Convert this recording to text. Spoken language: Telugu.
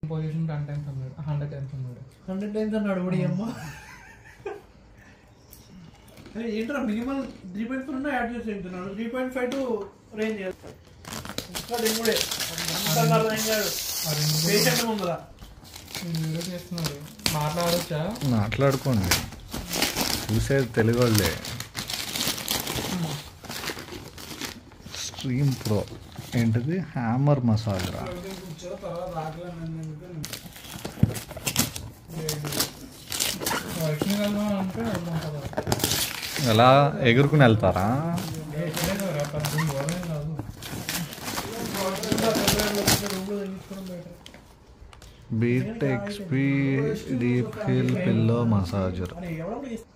పొజిషన్ టెన్ టైమ్స్ అన్నాడు హండ్రెడ్ టైమ్స్ అన్నాడు హండ్రెడ్ టైమ్స్ అన్నాడు ఓడి అమ్మ అరే ఏంట్రా minimum three point four add చేసి తింటున్నాడు three point five two range చేస్తాడు ఇంకా దిగుడే అంతగా అర్థం కాదు ఆ రెండు పేషెంట్ ముందర వీడియో చేస్తున్నాడు మాట్లాడొచ్చా మాట్లాడుకోండి చూసేది తెలుగు వాళ్ళే స్ట్రీమ్ ప్రో ఏంటిది హ్యామర్ మసాజ్ రా లక్ష్మీ కలవడం అంటే వెళ్దాం కదా ఎలా ఎగురుకుని వెళ్తారా లేదు రా, పెద్ద దూరం ఏం కాదు రూమ్లో తగ్గించుకోవడం better beat XP deep hill pillow massager అని ఎవడో